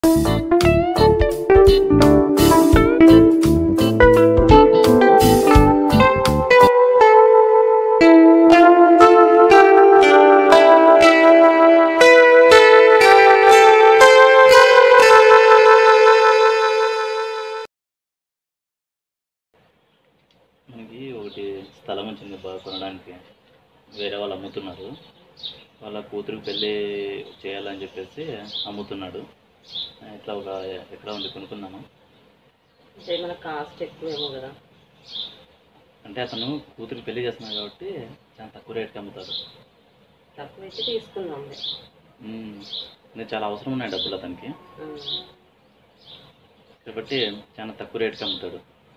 మనకి ఒకటి స్థలం వచ్చింది బాగా కొనడానికి వేరే వాళ్ళు అమ్ముతున్నారు వాళ్ళ కూతురికి పెళ్ళి చేయాలని చెప్పేసి అమ్ముతున్నాడు ఇట్లా ఒక ఎకరా ఉంది కొనుక్కున్నాను అంటే మన కాస్ట్ ఎక్కువేమో కదా అంటే అతను కూతురికి పెళ్లి చేస్తున్నాడు కాబట్టి చాలా తక్కువ రేట్కి అమ్ముతాడు తక్కువ ఇచ్చి తీసుకుందాం ఉమ్, నేను చాలా అవసరం ఉన్నాయి డబ్బులు అతనికి కాబట్టి చాలా తక్కువ రేట్కి అమ్ముతాడు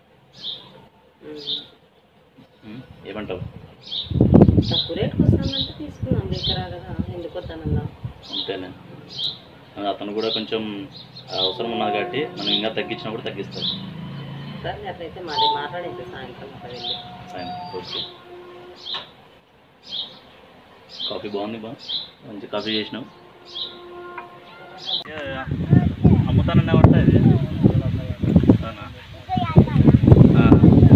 ఉమ్, ఏమంటావు తక్కువ రేట్కి వస్తామంటే తీసుకుందాం ఎకరా కదా ఎందుకు వద్దానన్నా అంతేనే అతను కూడా కొంచెం అవసరం ఉన్నది కాబట్టి మనం ఇంకా తగ్గించినా కూడా తగ్గిస్తాడు సరే అట్లయితే మాది మాట్లాడేది సాయంత్రం అక్కడ వెళ్ళి ఫైన్ ఓకే కాఫీ బాగుంది బా మంచి కాఫీ చేసినావు అమ్ముతానన్నా పడతా ఇది అవునా? ఆ.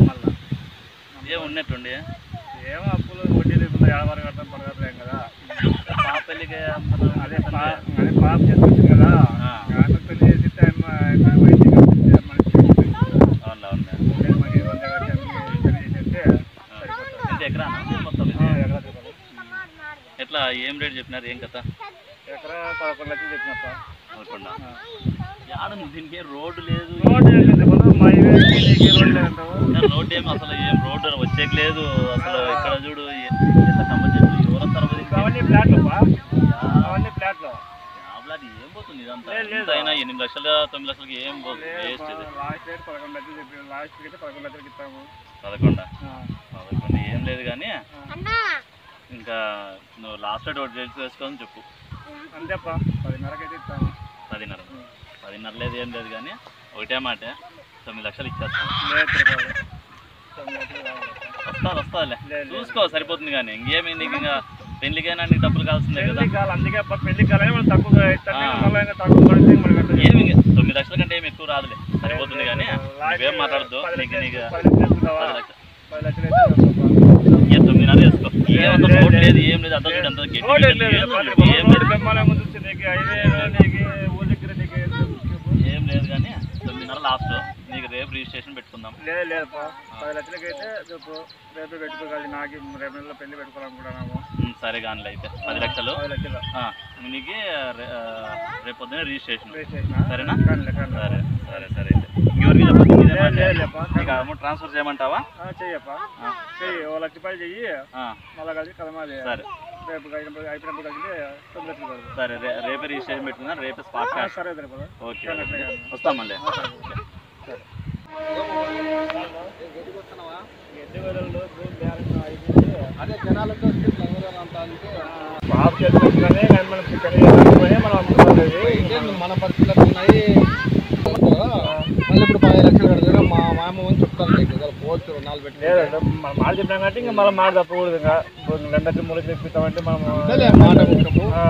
ఏం ఉన్నట్టుండి ఏమో అప్పులు వడ్డీ లేకుండా వ్యాపారం కట్టడం పడగట్లేం కదా పాప పెళ్ళికి అమ్ముతాను అదే పా అదే పాప చేసుకొచ్చింది కదా ఆ. ఆమె పెళ్లి చేసి టైం టైం అయింది కాబట్టి మనిషి అవును అవును మనకి వంద కట్టి అన్ని పెళ్లి చేసేస్తే సరిపోతుంది ఇది ఎకరానా మొత్తం ఇది? ఆ, ఎకరా చెప్పాలి ఎట్లా ఏం రేట్ చెప్పినారు ఏం కథ ఎకరా పదకొండు లక్షలు చెప్పినప్ప అనుకున్నా యాడ నువ్వు దీనికి రోడ్డు లేదు రోడ్డు వేసింది కొను, మా ఇవే నీకు రోడ్డు లేదంటావు ఇంకా రోడ్డు ఏం అసలు ఏం రోడ్డు వచ్చేకి లేదు అసలు ఇక్కడ చూడు ఎ- ఎంత కంప చెట్లు ఎవరో తర్వాత అవన్నీ ఫ్లాట్లు పా అవన్నీ ఫ్లాట్లు అది ఏం పోతుంది ఇదంతా లేదు, లేదు. ఎంత అయినా ఎనిమిది లక్షలు తొమ్మిది లక్షలకి ఏం పోతుంది వేస్ట్ ఇది లాస్ట్ రేట్ పదకొండు లక్షలు చెప్పి లాస్ట్ అయితే పదకొండు లక్షలకి ఇస్తాము పదకొండ ఆ. పదకొండు ఏం లేదు కానీ ఆ. ఇంకా నువ్వు లాస్ట్ రేట్ ఒకటి తెలిసి వేసుకోని చెప్పు అంతేప్పా పదిన్నరకి అయితే ఇస్తాము పదిన్నర పదిన్నర లేదు ఏం లేదు కానీ ఒకటే మాట తొమ్మిది లక్షలు ఇచ్చేస్తాను లేదు తిరుపతి. తొమ్మిది లక్షలు కావాలి. వస్తాది వస్తాదిలే లేదు, లేదు. చూసుకో సరిపోతుంది కానీ ఇంకేమి నీకు ఇంకా పెళ్లికైనా నీకు డబ్బులు కావాల్సిందే కదా పెళ్లి కాలం అందుకే అప్ప పెళ్లి కాలం మనం తక్కువ ఇస్తాం ఆ. మళ్ళీ ఇంకా తక్కువ పడితే మనకి అట్లా ఏమి ఇంక తొమ్మిది లక్షల కంటే ఏమి ఎక్కువ రాదులే సరిపోతుంది కానీ లాస్ట్ నువ్వేం మాట్లాడద్దు పది నీకు లక్షలు నీకు పది లక్షలు వేసుకుంటావా? పది లక్షలు పది లక్షలు అయితే వేసుకోపా. ఏ తొమ్మిదిన్నర వేసుకో ఏమంత లేదు, రోడ్ లేదు. లేదు ఏం లేదు అంత చూడు అంత గట్టి రోడ్ గట్టి లేదు, ఏం రోడ్ లేదు, ఏం రోడ్ లేదు బ్రహ్మాండంగా ఉంది నీకు హైవే నీకు ఊరి దగ్గర నీకు ఏం చెప్పు. ఏం లేదు కానీ తొమ్మిదిన్నర లాస్ట్ నీకు రేపు రిజిస్ట్రేషన్ పెట్టుకుందాం లేదు లేదుపా పది లక్షలకి అయితే చెప్పు రేపే పెట్టుకోగలి నాకు రేపు నెలలో పెళ్లి పెట్టుకోవాలనుకుంటున్నాము ఉమ్, సరే కానీ అయితే పది లక్షలు పది లక్షలు ఆ, నీకు రే- ఆ, రేపు పొద్దున్న రిజిస్ట్రేషన్ చేసిన సరేనా కానీ కానీ సరే సరే సరే అయితే ఎవరికి చెప్పదు ఇదే లేదు, మాట. లేదు, లేపా. నీకు అమౌంట్ ట్రాన్స్ఫర్ చేయమంటావా చెయ్యప్పా చెయ్యి ఓ లక్ష రూపాయలు చెయ్యి ఆ, మళ్ళీ కలిసి కలమాలి సరే రేపు అయినప్పుడు అయిపోయినప్పుడు కలిసి తొమ్మిది లక్షలు కలుగు సరే రే రేపే రిజిస్ట్రేషన్ పెట్టుకుందాం రేపే స్పాట్ క్యాష్ సరే సరిపోదా ఓకే వస్తాం మళ్ళీ అదే జనాలతో బాబు చేసుకుంటున్నానే కానీ మనం చికెన్ చేసుకుని మనం అమ్ముకోవాలి మన పరిస్థితులు ఉన్నాయి మళ్ళీ ఇప్పుడు పది లక్షలు కడతారు మా మామ అని చెప్తాను నీకు ఇవాళ పోవచ్చు రుణాలు పెట్టి లేదు మనం మాట చెప్పినాం కాబట్టి ఇంకా మళ్ళీ మాట తప్పకూడదు ఇంకా ఇప్పుడు రెండు లక్షలు మూడు లక్షలు ఇప్పిస్తామంటే మనం అంతేలే, మాట ముఖ్యము. ఆ,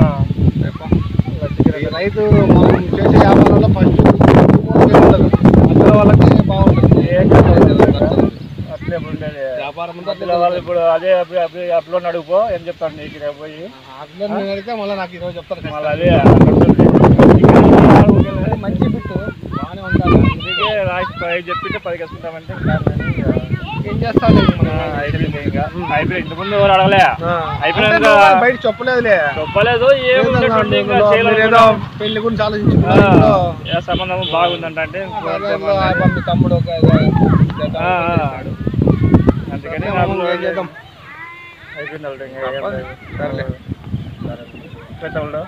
ఈ రైతు మనం చేసే వ్యాపారంలో ఫస్ట్ ఉండదు అందులో వాళ్ళకి బాగుంటుంది ఏం చేస్తాం? అట్లే ఇప్పుడు ఉండేది వ్యాపారం అంతా అట్లా వాళ్ళు ఇప్పుడు అదే అప్పుడు అప్పుడు అప్పుడు అడుగుపో ఏం చెప్తాను నీకు రేపు పోయి అట్లే నేను అడిగితే మళ్ళీ నాకు ఈరోజు చెప్తాను మళ్ళీ అదే అడుగుతుంది. మంచి బిట్టు బాగానే ఉంటాను అందుకే లాస్ట్ పది చెప్పింటే పది వేసుకుంటామంటే ఏం చేస్తాను అయిపోయింది ఇంకా అయిపోయింది ఇంత ముందు ఎవరు అడగలే అయిపోయినాక బయట చెప్పలేదులే చెప్పలేదు ఏం ఏదో ఉన్నట్టుండి ఇంకా మీరు ఏదో చేయాలనుకున్నాం. పెళ్లి గురించి ఆ, ఆలోచించుకున్నారు ఏ సంబంధం బాగుందంట అంటే మీ తమ్ముడు ఒక ఆ, ఆ. అందుకని సరే, నాకు ఏం చేద్దాం? అయిపోయింది అల్లుడు, ఇంకా ఏం తప్పదు. లేదు. సరేలే. సరే. పెద్ద అల్లుడు.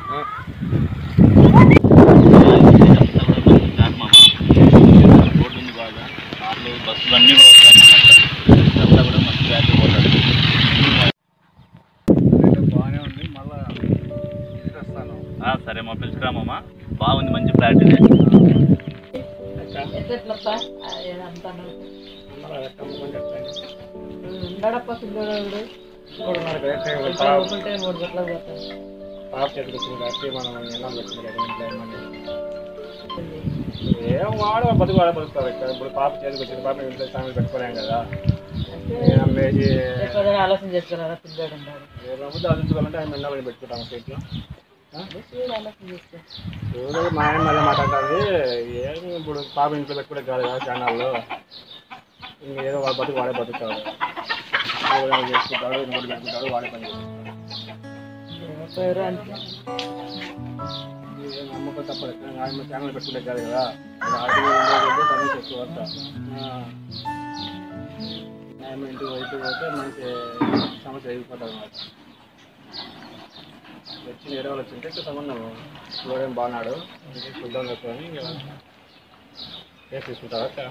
రోడ్డు ఉంది బాగా కార్లు బస్సులు అన్నీ కూడా వస్తాయి ఇదంతా కూడా మంచి వ్యాల్యూ పోతుంది రేటు బాగానే ఉంది మళ్ళా తీసుకొస్తాను ఆ, సరే మా పిలుచుకురామమ్మా బాగుంది మంచి ఫ్లాట్ ఇది ఎట్లెట్లప్పా అంతాను మళ్ళా కమ్ముకొని చెప్తాను. ఉండడప్ప పిల్లడు చూడున్నారు కదా, ఇక్కడ ఇక్కడ పాప- ఊరుకుంటే మూడు గంటలకు పోతాను పాప చేతికి వచ్చింది కాబట్టి మనం ఎన్నాళ్ళు వచ్చింది కదా ఇంట్లో ఏమని. ఏం వాడు బతుకు వాడే బతుకుతారు ఇక్కడ ఇప్పుడు పాప చేతికి వచ్చింది పాప ఇంట్లో సామెలు పెట్టుకోలేం కదా నేను అమ్మేసి ఎప్పుడైనా ఆలోచన చేసుకున్నారా పిల్లోడు ఉన్నాడు ఏ రోజు ఆలోచించుకోవాలంటే ఆయన మెల్లగా పెట్టుకుంటాము సీట్లో ఆలోచన చేసుకో ఏదో మా ఆయన మళ్ళీ మాట్లాడుతుంది ఏం ఇప్పుడు పాప ఇంట్లో పెట్టుకుంటే కాదు కదా ఛానల్లో ఇంకా ఏదో వాడు బతుకు వాడే బతుకుతాడు ఏదో ఒకటి చేసుకుంటాడు ఇంకోటి పెట్టుకుంటాడు వాడే పని చేస్తాడు పేరు అంటే ఏ నమ్మకం తప్పదు ఆయన ఛానల్ పెట్టుకుంటే కాదు కదా ఆడి ఉండేది సమస్య ఎక్కువ అంతా ఆయన ఇంటికి ఇంటికి పోతే మంచి సమస్య అయిపోతుంది అన్నమాట వచ్చి వేరే వాళ్ళు వచ్చింటే ఇక్కడ సంబంధం చూడడం బాగున్నాడు ఇంటికి చూద్దాం చెప్పుకొని ఇంకా కేసు తీసుకుంటారా అక్క?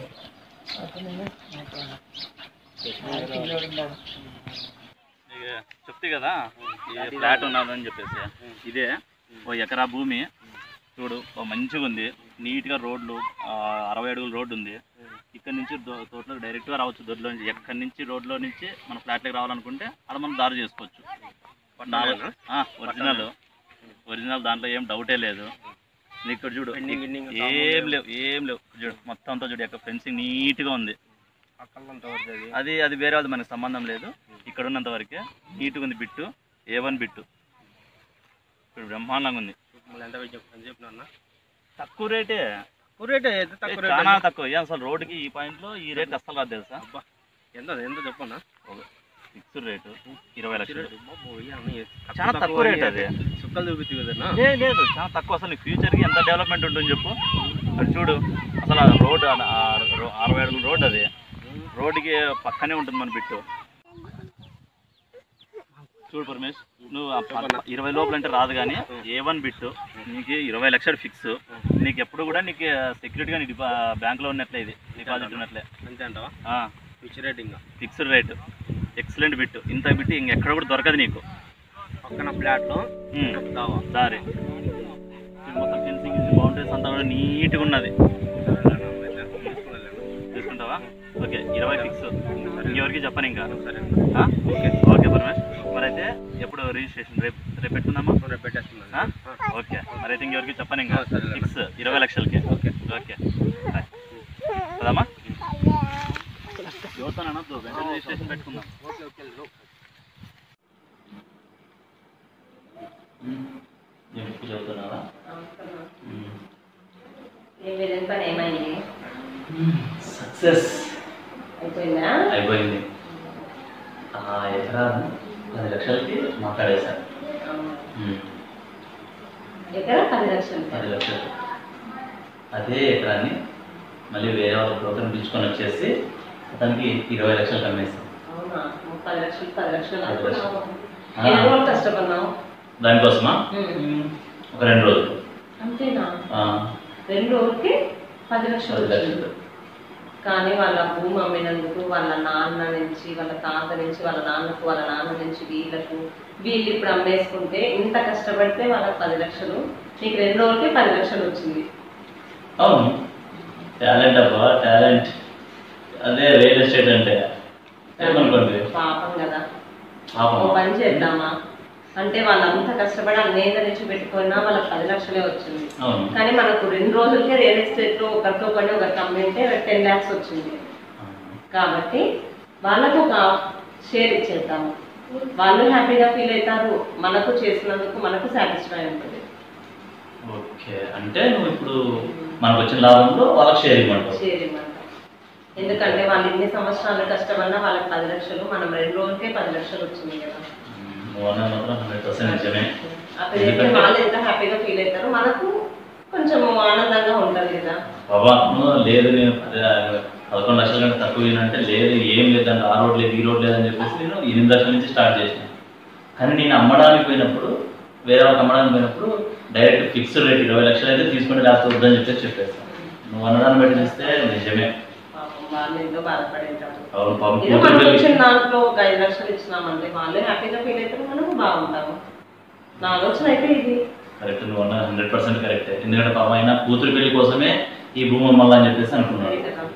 పిల్లోడు ఉన్నాడు ఇక చెప్తే కదా ఈ ఫ్లాట్ ఉన్నదని చెప్పేసి ఇదే ఓ ఎకరా భూమి చూడు ఓ మంచిగా ఉంది నీట్గా రోడ్లు ఆ, అరవై అడుగుల రోడ్డు ఉంది ఇక్కడ నుంచి దో- తోటలోకి డైరెక్ట్గా రావచ్చు దొడ్లో నుంచి ఎక్కడి నుంచి రోడ్లో నుంచి మన ఫ్లాట్లోకి రావాలనుకుంటే అక్కడ మనం దారి చేసుకోవచ్చు నాలుగు ఒరిజినల్ ఒరిజినల్ దాంట్లో ఏం డౌటే లేదు నీకు ఇక్కడ చూడు ఏం లేవు ఏం లేవు చూడు మొత్తం అంతా చూడు ఎక్కడ ఫెన్సింగ్ నీట్గా ఉంది అది అది వేరే అది మనకి సంబంధం లేదు ఇక్కడ ఉన్నంత వరకే నీట్గా ఉంది బిట్టు ఏ వన్ బిట్టు ఇప్పుడు బ్రహ్మాండంగా ఉంది తక్కువ రేటే రేటే ఏ, చాలా తక్కువ ఏ అసలు రోడ్డుకి ఈ పాయింట్ లో ఈ రేట్ అస్సలు రాదు తెలుసా ఎంత ఎంత చెప్పన్నా ఫిక్స్డ్ రేటు ఇరవై లక్షలు చాలా తక్కువ రేట్ అది సుక్కలు చూపించు కదన్నా లే- లేదు చాలా తక్కువ అసలు నీకు ఫ్యూచర్ కి ఎంత డెవలప్మెంట్ ఉంటుంది చెప్పు ఇక్కడ చూడు అసలు ఆ రోడ్ ఆ- ఆ రో- అరవై అడుగుల రోడ్ అది రోడ్డుకి పక్కనే ఉంటుంది మన బిట్టు చూడు పరమేష్ నువ్వు ఆ ప- ఇరవై లోపల అంటే రాదు కానీ ఏ వన్ బిట్టు నీకు ఇరవై లక్షలు ఫిక్స్ నీకు ఎప్పుడు కూడా నీకు సెక్యూరిటీగా నీ డిపా బ్యాంక్లో ఉన్నట్లే ఇది డిపాజిట్ ఉన్నట్లే అంతే అంటావా ఆ, pitch rating fixed rate excellent bit ఇంత బిట్ ఇంకెక్కడ కూడా దొరకదు నీకు పక్కన ఫ్లాట్ లో ఉమ్, దావా దారి ఇది మొత్తం ఫెన్సింగ్ బౌండరీస్ అంతా కూడా నీట్గా ఉన్నది తీసుకుంటావా ఓకే ఇరవై ఫిక్స్ ఇంకెవరికి చెప్పను ఇంకా ఆ? ఓకే పరమేష్ మరి అయితే ఎప్పుడు రిజిస్ట్రేషన్ రేపు రేపు పెట్టుకుందామా రేపు పెట్టేస్తున్నాను ఆ? ఓకే మరి అయితే ఇంకెవరికి చెప్పను ఇంకా ఆ, సరేలే. ఫిక్స్ ఇరవై లక్షలకి ఓకే ఓకే బాయ్. పదామా ఎవరితో అనొద్దు వెంటనే రిజిస్ట్రేషన్ పెట్టుకుందాం ఓకే ఓకే ఎక్కువ చదువుతున్నావా ఏం వెళ్ళిన పని ఏమైంది సక్సెస్ అయిపోయిందా అయిపోయింది ఆ ఎకరా పది లక్షలకి మాట్లాడేశాను ఎక్కడ పది లక్షలు పది లక్షలు అదే ఎకరాన్ని మళ్ళీ వేరే వాళ్ళ బ్రోకర్ని పిలుచుకొని వచ్చేసి అతనికి ఇరవై లక్షలు కమ్మేస్తాం అవునా నువ్వు పది లక్షలు పది లక్షలు పది లక్షలు. అనుకున్నావు. ఆ. ఎన్ని రోజులు కష్టపడినావు దానికోసమా ఉమ్. ఒక రెండు రోజులు అంతేనా ఆ, రెండు రోజులకి పది లక్షలు పది వచ్చింది. లక్షలు కానీ వాళ్ళ భూమి అమ్మినందుకు వాళ్ళ నాన్న నుంచి వాళ్ళ తాత నుంచి వాళ్ళ నాన్నకు వాళ్ళ నాన్న నుంచి వీళ్ళకు వీళ్ళు ఇప్పుడు అమ్మేసుకుంటే ఇంత కష్టపడితే వాళ్ళకి పది లక్షలు నీకు రెండు రోజులకి పది లక్షలు వచ్చింది అవును టాలెంట్ అబ్బా టాలెంట్ అదే రియల్ ఎస్టేట్ అంటే ఏమనుకోండి పాపం కదా ఓ పాపం పని చేద్దామా అంటే వాళ్ళంతా కష్టపడి అనేక నుంచి పెట్టుకున్నా వాళ్ళకి పది లక్షలే వచ్చింది అవును కానీ మనకు రెండు రోజులకే రియల్ ఎస్టేట్ లో ఒకరితో పని ఒకరికి అమ్మింటే టెన్ ల్యాక్స్ వచ్చింది కాబట్టి వాళ్ళకు ఒక షేర్ ఇచ్చేద్దాము వాళ్ళు హ్యాపీగా ఫీల్ అవుతారు మనకు చేసినందుకు మనకు సాటిస్ఫై ఉంటుంది ఓకే అంటే నువ్వు ఇప్పుడు మనకు వచ్చిన లాభంలో వాళ్ళకి షేర్ ఇవ్వమంటావు షేర్ ఇవ్వండి ఎందుకంటే వాళ్ళు ఇన్ని సంవత్సరాలు కష్టపడినా వాళ్ళకి పది లక్షలు మనం రెండు రోజులకే పది లక్షలు వచ్చింది కదా నువ్వు అన్నది మాత్రం హండ్రెడ్ పర్సెంట్ నిజమే అక్కడ చేస్తే వాళ్ళు ఎంత హ్యాపీగా ఫీల్ అవుతారు మనకు కొంచెం ఆనందంగా ఉంటుంది కదా బాబా నువ్వు లేదు నేను పది- పదకొండు లక్షల కంటే తక్కువ అంటే లేదు ఏం లేదండి ఆ రోడ్ లేదు ఈ రోడ్ లేదని చెప్పేసి నేను ఎనిమిది లక్షల నుంచి స్టార్ట్ చేసిన కానీ నేను అమ్మడానికి పోయినప్పుడు వేరే వాళ్ళకి అమ్మడానికి పోయినప్పుడు డైరెక్ట్ ఫిక్స్డ్ రేట్ ఇరవై లక్షలు అయితే తీసుకుంటే లేకపోతే వద్దని చెప్పేసి చెప్పేస్తాను నువ్వు అన్నదాన్ని బట్టి చూస్తే నిజమే పాపం వాళ్ళు ఎంతో బాధపడేటారు అవును పాపం ఏదో కూతురు మనకు పెళ్ళి- వచ్చిన దాంట్లో ఒక ఐదు లక్షలు ఇచ్చినామంటే వాళ్ళు హ్యాపీగా ఫీల్ అవుతారు మనము బాగుంటాము నా ఆలోచన అయితే ఇది కరెక్ట్ నువ్వు అన్న హండ్రెడ్ పర్సెంట్ కరెక్ట్ ఎందుకంటే పాపం అయినా కూతురు పెళ్లి కోసమే ఈ భూమి అమ్మాలని చెప్పేసి అనుకున్నాను సరే కదా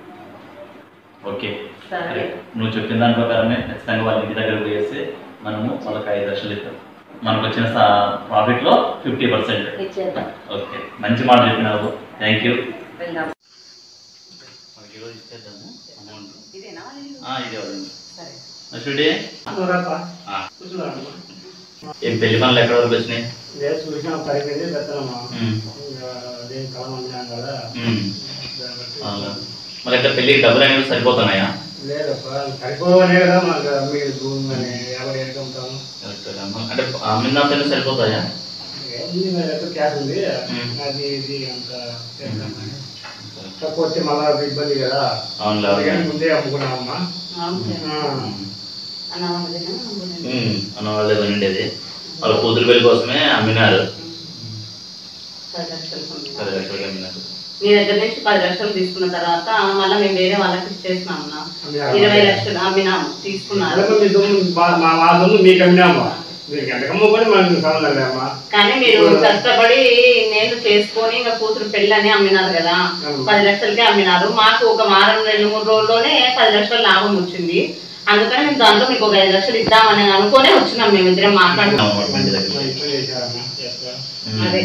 ఓకే సరే కరెక్ట్. నువ్వు చెప్పిన దాని ప్రకారమే ఖచ్చితంగా వాళ్ళ ఇంటి దగ్గర పోయేసి మనము వాళ్ళకి ఐదు లక్షలు ఇస్తాం మనకు వచ్చిన ప్రాఫిట్లో ఫిఫ్టీ పర్సెంట్ ఇచ్చేద్దాం ఓకే మంచి మాట చెప్పినావు థ్యాంక్ యూ వెళ్దాం మనకి ఈరోజు ఇచ్చేద్దాము అమౌంట్ ఇదేనా వాళ్ళ ఇల్లు? ఆ, ఇదే వాళ్ళది సరే అశ్విడి ఆ. ఏం పెళ్లి పనులు ఎక్కడ వరకు వచ్చినాయి చూసిన పైకి పెద్దమ్మా ఉమ్, దేని కాలం ఉన్నాం కదా ఉమ్. అవునా. మరి ఎక్కడ పెళ్ళికి డబ్బులు అనేవి సరిపోతున్నాయా లేదప్పా సరిపోవనే కదా మాకు మీరు భూమి అని ఎవరు ఎడుకుంటాము కరెక్ట్గా. అంటే అమ్మిందంతా సరిపోతాయా ఏముంది మరి ఎక్కడ క్యాష్ ఉంది ఉమ్. అది ఇది అంత చేద్దామని. తక్కువ వస్తే మళ్ళా ఇబ్బంది కదా అవునులే అందుకని అవునులే. ముందే అమ్ముకున్నామమ్మా అవునులే. ఆ. అన్న వాళ్ళదేనా? అమ్మదేనా? ఉమ్, అన్న వాళ్ళే ఉండేది వాళ్ళ కూతురు పెళ్లి కోసమే అమ్మినారు పది లక్షలు కొన్నాం. పది లక్షలకి అమ్మినారు మీ దగ్గర నుంచి పది లక్షలు తీసుకున్న తర్వాత మళ్ళీ మేము వేరే వాళ్ళకి ఇచ్చేసినాం అన్న. అమ్మినారా? ఇరవై లక్షలు అమ్మినాము తీసుకున్నారు అదే మీ సొమ్ము మా- మా మా సొమ్ము మీకు అమ్మినామా మీకు ఎంత అమ్ముకొని మనకి సంబంధం లేదమ్మా కానీ మీరు కష్టపడి నేను చేసుకొని ఇంకా కూతురు పెళ్ళని అమ్మినారు కదా పది లక్షలకే అమ్మినారు మాకు ఒక వారం రెండు మూడు రోజుల్లోనే పది లక్షల లాభం వచ్చింది అందుకని మేము దాంట్లో మీకు ఒక ఐదు లక్షలు ఇద్దామని అనుకునే వచ్చినాం మేము ఇద్దరం మాట్లాడుకున్నాం అమౌంట్ ఇంటి దగ్గర మరి ఇప్పుడు చేశారమ్మా చేస్తా. అదే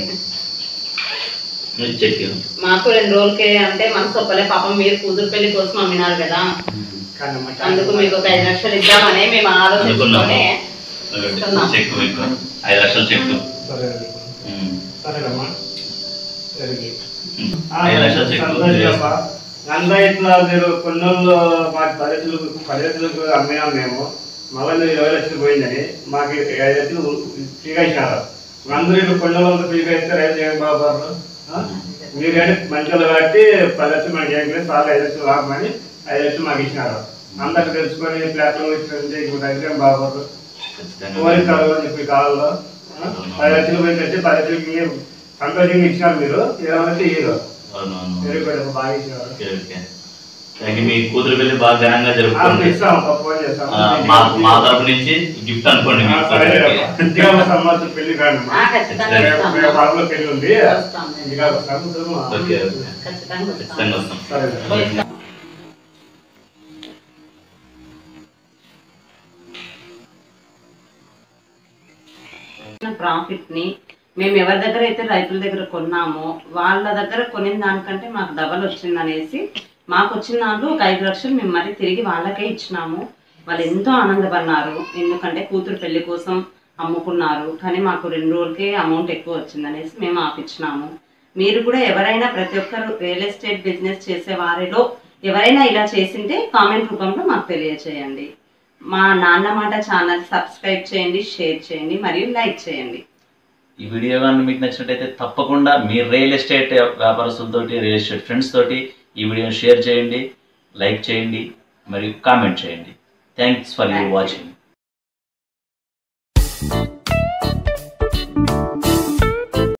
చెక్ మాకు రెండు రోజులకే అంటే మనసు ఒప్పలే పాపం మీరు కూతురు పెళ్లి కోసం అమ్మినారు కదా కానీ అమ్మా అందుకు మీకు ఒక ఐదు లక్షలు ఇద్దామని మేము ఆలోచించుకొని చెక్ మీకు ఐదు లక్షలు చెక్ సరే సరేనమ్మా సరే ఐదు లక్షలు చెక్ నన్ను ఇట్లా మీరు కొన్నోళ్ళు మా పద్ధతులకు పద్ధతులకు అమ్మినాం మేము మళ్ళీ ఇరవై లక్షలు పోయిందని మాకు ఐదు లక్షలు ఫ్రీగా ఇచ్చినారు అందరూ ఇప్పుడు కొన్నోళ్ళు ఫ్రీగా ఇస్తే రైతు ఏం బాగుపడరు ఆ? మీరు కానీ మంచిగా కాబట్టి పది లక్షలు మనకి ఏం లేదు సార్లు ఐదు లక్షలు లాభమని ఐదు లక్షలు మాకు ఇచ్చినారు అందరికి తెలుసుకొని ప్లాట్ఫామ్ ఇచ్చి ఇప్పుడు రైతు ఏం బాగుపడరు ఓడిస్తారు అని చెప్పి కాలంలో ఆ? పది లక్షలు పోయిందంటే పది లక్షలకి సంతోషంగా ఇచ్చినారు మీరు ఇరవై లక్షలు ఇయ్యరు అవునవును మీరు కూడా బాగా ఇచ్చినారు ఓకే ఓకే థ్యాంక్ యూ మీ కూతురు పెళ్లి బాగా ఘనంగా ఆ, జరుపుకోండి ఇస్తాం ఒక ఫోన్ చేస్తాం ఆ, మా మా తరపు నుంచి గిఫ్ట్ అనుకోండి మీ ఆ, సరే కూతురికి. ఇంటిగా సంవత్సరం పెళ్లి కాదు ఆ, ఖచ్చితంగా ఇస్తాం. పాపలో పెళ్లి ఉంది వస్తాం. ఇంటిగా వస్తాము ఓకే ఓకే ఖచ్చితంగా ఖచ్చితంగా వస్తాం. వస్తాం సరే ప్రాఫిట్ ని మేము ఎవరి దగ్గర అయితే రైతుల దగ్గర కొన్నామో వాళ్ళ దగ్గర కొనిన దానికంటే మాకు డబల్ వచ్చింది అనేసి మాకు వచ్చిన దాంట్లో ఒక ఐదు లక్షలు మేము మరీ తిరిగి వాళ్ళకే ఇచ్చినాము వాళ్ళు ఎంతో ఆనందపడినారు ఎందుకంటే కూతురు పెళ్లి కోసం అమ్ముకున్నారు కానీ మాకు రెండు రోజులకే అమౌంట్ ఎక్కువ వచ్చింది అనేసి మేము ఆపిచ్చినాము మీరు కూడా ఎవరైనా ప్రతి ఒక్కరు రియల్ ఎస్టేట్ బిజినెస్ చేసే వారిలో ఎవరైనా ఇలా చేసింటే కామెంట్ రూపంలో మాకు తెలియచేయండి మా నాన్న మాట ఛానల్ సబ్స్క్రైబ్ చేయండి షేర్ చేయండి మరియు లైక్ చేయండి ఈ వీడియో కానీ మీకు నచ్చినట్టయితే తప్పకుండా మీ రియల్ ఎస్టేట్ వ్యాపారస్తులతోటి రియల్ ఎస్టేట్ ఫ్రెండ్స్ తోటి ఈ వీడియోని షేర్ చేయండి లైక్ చేయండి మరియు కామెంట్ చేయండి థ్యాంక్స్ ఫర్ యూ వాచింగ్